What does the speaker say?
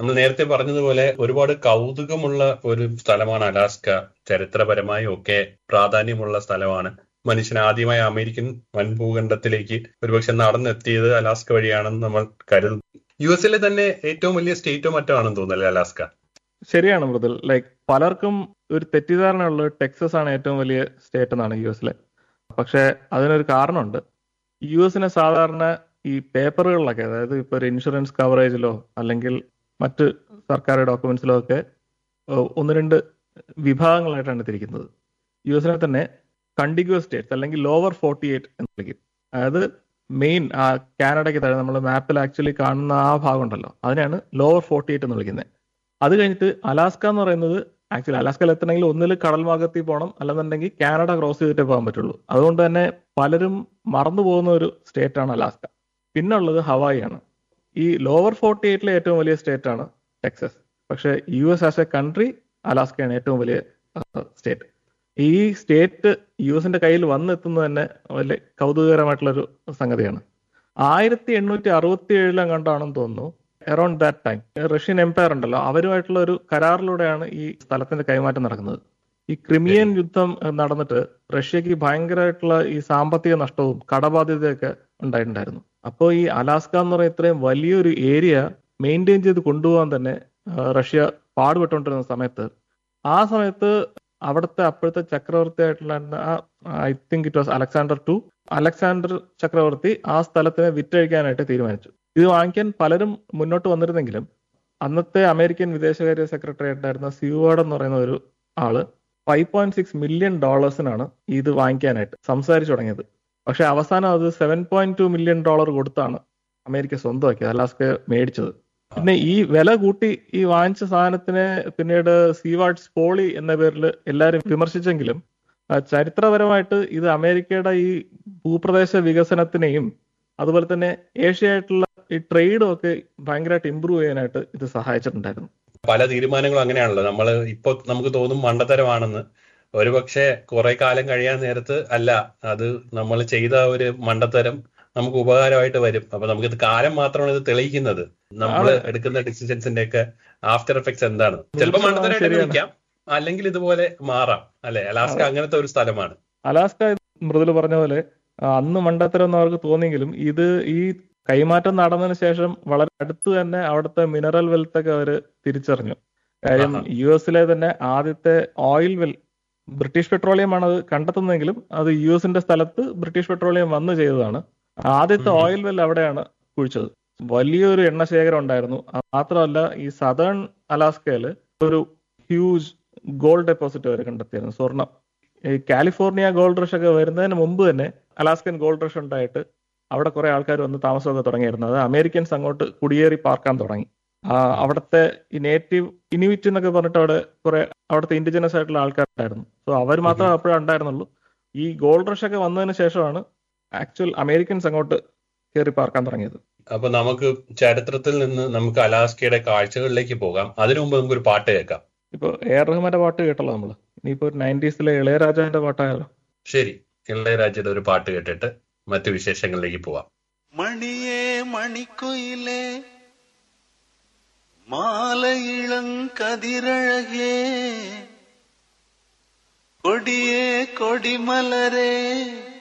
നമ്മൾ നേരത്തെ പറഞ്ഞതുപോലെ ഒരുപാട് കൗതുകമുള്ള ഒരു സ്ഥലമാണ് അലാസ്ക ചരിത്രപരമായും ഒക്കെ പ്രാധാന്യമുള്ള സ്ഥലമാണ് മനുഷ്യൻ ആദ്യമായി അമേരിക്കൻ വൻഭൂഖണ്ഡത്തിലേക്ക് ഒരുപക്ഷെ നടന്നെത്തിയത് അലാസ്ക വഴിയാണെന്ന് നമ്മൾ കരുതുന്നു യു എസിലെ തന്നെ ഏറ്റവും വലിയ സ്റ്റേറ്റോ മറ്റോ ആണെന്ന് തോന്നുന്നല്ലേ അലാസ്ക ശരിയാണ് മൃദുൽ ലൈക്ക് പലർക്കും ഒരു തെറ്റിദ്ധാരണ ഉള്ളത് ടെക്സസ് ആണ് ഏറ്റവും വലിയ സ്റ്റേറ്റ് എന്നാണ് യു എസിലെ പക്ഷെ അതിനൊരു കാരണമുണ്ട് യു എസിനെ സാധാരണ ഈ പേപ്പറുകളിലൊക്കെ അതായത് ഇപ്പൊ ഒരു ഇൻഷുറൻസ് കവറേജിലോ അല്ലെങ്കിൽ മറ്റ് സർക്കാർ ഡോക്യുമെന്റ്സിലോ ഒക്കെ ഏഹ്, ഒന്ന് രണ്ട് വിഭാഗങ്ങളായിട്ടാണ് തിരിക്കുന്നത് യു എസിനെ തന്നെ കണ്ടിഗ്യൂസ് സ്റ്റേറ്റ്സ് അല്ലെങ്കിൽ ലോവർ ഫോർട്ടി എയ്റ്റ് എന്ന് വിളിക്കും അതായത് മെയിൻ ആ കാനഡയ്ക്ക് താഴെ നമ്മൾ മാപ്പിൽ ആക്ച്വലി കാണുന്ന ആ ഭാഗം ഉണ്ടല്ലോ അതിനെയാണ് ലോവർ ഫോർട്ടി എയ്റ്റ് എന്ന് വിളിക്കുന്നത് അത് കഴിഞ്ഞിട്ട് അലാസ്ക എന്ന് പറയുന്നത് ആക്ച്വലി അലാസ്കയിൽ എത്തണമെങ്കിൽ ഒന്നിൽ കടൽ ഭാഗത്തിൽ പോകണം അല്ലെന്നുണ്ടെങ്കിൽ കാനഡ ക്രോസ് ചെയ്തിട്ടേ പോകാൻ പറ്റുള്ളൂ അതുകൊണ്ട് തന്നെ പലരും മറന്നു പോകുന്ന ഒരു സ്റ്റേറ്റ് ആണ് അലാസ്ക പിന്നെ ഉള്ളത് ഹവായി ആണ് ഈ ലോവർ ഫോർട്ടി എയ്റ്റിലെ ഏറ്റവും വലിയ സ്റ്റേറ്റ് ആണ് ടെക്സസ് പക്ഷേ U S as a country അലാസ്കയാണ് ഏറ്റവും വലിയ സ്റ്റേറ്റ് ഈ സ്റ്റേറ്റ് യു എസിന്റെ കയ്യിൽ വന്നെത്തുന്നത് തന്നെ വലിയ കൗതുകകരമായിട്ടുള്ളൊരു സംഗതിയാണ് ആയിരത്തി എണ്ണൂറ്റി അറുപത്തി ഏഴിലും കണ്ടാണെന്ന് തോന്നുന്നു around that time Russian empire ഉണ്ടല്ലോ അവരുമായിട്ടുള്ള ഒരു കരാറിലൂടെയാണ് ഈ സ്ഥലത്തിന്റെ കൈമാറ്റം നടക്കുന്നത് ഈ ക്രിമിയൻ യുദ്ധം ഏഹ്, നടന്നിട്ട് റഷ്യക്ക് ഭയങ്കരമായിട്ടുള്ള ഈ സാമ്പത്തിക നഷ്ടവും കടബാധ്യതയൊക്കെ ഉണ്ടായിട്ടുണ്ടായിരുന്നു അപ്പോൾ ഈ അലാസ്ക എന്ന് പറയുന്ന ഇത്രയും വലിയൊരു ഏരിയ മെയിൻറ്റെയിൻ ചെയ്ത് കൊണ്ടുപോകാൻ തന്നെ ഏഹ്, റഷ്യ പാടുപെട്ടുകൊണ്ടിരുന്ന സമയത്ത് ആ സമയത്ത് അവിടുത്തെ അപ്പോഴത്തെ ചക്രവർത്തി ആയിട്ടുള്ള I think it was Alexander two Alexander ചക്രവർത്തി ആ സ്ഥലത്തിനെ വിറ്റഴിക്കാനായിട്ട് തീരുമാനിച്ചു ഇത് വാങ്ങിക്കാൻ പലരും മുന്നോട്ട് വന്നിരുന്നെങ്കിലും അന്നത്തെ അമേരിക്കൻ വിദേശകാര്യ സെക്രട്ടറി ആയിട്ടായിരുന്ന സ്യൂവാർഡ് എന്ന് പറയുന്ന ഒരു ആള് ഫൈവ് പോയിന്റ് സിക്സ് മില്യൺ ഡോളേഴ്സിനാണ് ഇത് വാങ്ങിക്കാനായിട്ട് സംസാരിച്ചു തുടങ്ങിയത് പക്ഷെ അവസാനം അത് seven point two million dollar കൊടുത്താണ് അമേരിക്ക സ്വന്തമാക്കിയത് അലാസ്ക മേടിച്ചത് പിന്നെ ഈ വില കൂട്ടി ഈ വാങ്ങിച്ച സാധനത്തിനെ പിന്നീട് സീവാർഡ്സ് പോളി എന്ന പേരിൽ എല്ലാവരും വിമർശിച്ചെങ്കിലും ആ, ചരിത്രപരമായിട്ട് ഇത് അമേരിക്കയുടെ ഈ ഭൂപ്രദേശ വികസനത്തിനെയും അതുപോലെ തന്നെ ഏഷ്യയായിട്ടുള്ള ഈ ട്രേഡും ഒക്കെ ഭയങ്കരമായിട്ട് ഇമ്പ്രൂവ് ചെയ്യാനായിട്ട് ഇത് സഹായിച്ചിട്ടുണ്ടായിരുന്നു പല തീരുമാനങ്ങളും അങ്ങനെയാണല്ലോ നമ്മൾ ഇപ്പൊ നമുക്ക് തോന്നും മണ്ടത്തരമാണെന്ന് ഒരുപക്ഷെ കുറെ കാലം കഴിയാൻ നേരത്ത് അല്ല അത് നമ്മൾ ചെയ്ത ഒരു മണ്ടത്തരം നമുക്ക് ഉപകാരമായിട്ട് വരും അപ്പൊ നമുക്കിത് കാലം മാത്രമാണ് ഇത് തെളിയിക്കുന്നത് നമ്മൾ ആണ്. എടുക്കുന്ന ഡിസിഷൻസിന്റെ ഒക്കെ ആഫ്റ്റർ എഫക്ട്സ് എന്താണ് ചിലപ്പോൾ മണ്ടത്തരമായിട്ട് ശരിയാണ്. തോന്നിക്കാം അല്ലെങ്കിൽ ഇതുപോലെ മാറാം അല്ലെ അലാസ്ക അങ്ങനത്തെ ഒരു സ്ഥലമാണ് അലാസ്ക മൃദുൽ പറഞ്ഞ പോലെ ആ, അന്ന് മണ്ടത്തരം എന്ന് അവർക്ക് തോന്നിയെങ്കിലും ഇത് ഈ കൈമാറ്റം നടന്നതിന് ശേഷം വളരെ അടുത്ത് തന്നെ അവിടുത്തെ മിനറൽ വെൽത്ത് ഒക്കെ അവര് തിരിച്ചറിഞ്ഞു കാര്യം ആഹാ. യു എസിലെ തന്നെ ആദ്യത്തെ ഓയിൽ വെൽ ബ്രിട്ടീഷ് പെട്രോളിയം ആണ് അത് കണ്ടെത്തുന്നതെങ്കിലും അത് യു എസിന്റെ സ്ഥലത്ത് ബ്രിട്ടീഷ് പെട്രോളിയം വന്ന് ചെയ്തതാണ് ആദ്യത്തെ ഉം. ഓയിൽ വെൽ അവിടെയാണ് കുഴിച്ചത് വലിയൊരു എണ്ണ ശേഖരം ഉണ്ടായിരുന്നു അത് മാത്രമല്ല ഈ സദേൺ അലാസ്കയില് ഒരു ഹ്യൂജ് ഗോൾഡ് ഡെപ്പോസിറ്റ് വരെ കണ്ടെത്തിയായിരുന്നു സ്വർണം ഈ കാലിഫോർണിയ ഗോൾഡ് റഷ് ഒക്കെ വരുന്നതിന് മുമ്പ് തന്നെ അലാസ്കൻ ഗോൾഡ് റഷ് ഉണ്ടായിട്ട് അവിടെ കുറെ ആൾക്കാർ വന്ന് താമസമൊക്കെ തുടങ്ങിയിരുന്നു അത് അമേരിക്കൻസ് അങ്ങോട്ട് കുടിയേറി പാർക്കാൻ തുടങ്ങി ആ, അവിടുത്തെ ഈ നേറ്റീവ് ഇനുവിറ്റ് എന്നൊക്കെ പറഞ്ഞിട്ട് അവിടെ കുറെ അവിടുത്തെ ഇൻഡിജിനസ് ആയിട്ടുള്ള ആൾക്കാരുണ്ടായിരുന്നു സോ അവർ മാത്രമേ അപ്പോഴേ ഉണ്ടായിരുന്നുള്ളൂ ഈ ഗോൾഡ് റഷ് ഒക്കെ വന്നതിന് ശേഷമാണ് ആക്ച്വൽ അമേരിക്കൻസ് അങ്ങോട്ട് കയറി പാർക്കാൻ തുടങ്ങിയത് അപ്പൊ നമുക്ക് ചരിത്രത്തിൽ നിന്ന് നമുക്ക് അലാസ്കയുടെ കാഴ്ചകളിലേക്ക് പോകാം അതിനു മുമ്പ് നമുക്കൊരു പാട്ട് കേൾക്കാം ഇപ്പൊ എ ആർ റഹ്മാന്റെ പാട്ട് കേട്ടല്ലോ നമ്മള് ഇനിയിപ്പോ നയൻറ്റീസിലെ ഇളയരാജാന്റെ പാട്ടായാലോ ശരി ഇളയരാജയുടെ ഒരു പാട്ട് കേട്ടിട്ട് മറ്റു വിശേഷങ്ങളിലേക്ക് പോവാം மணியே மணிக்குயிலே மாலை இளங்கதிரழகே கொடியே கொடிமலரே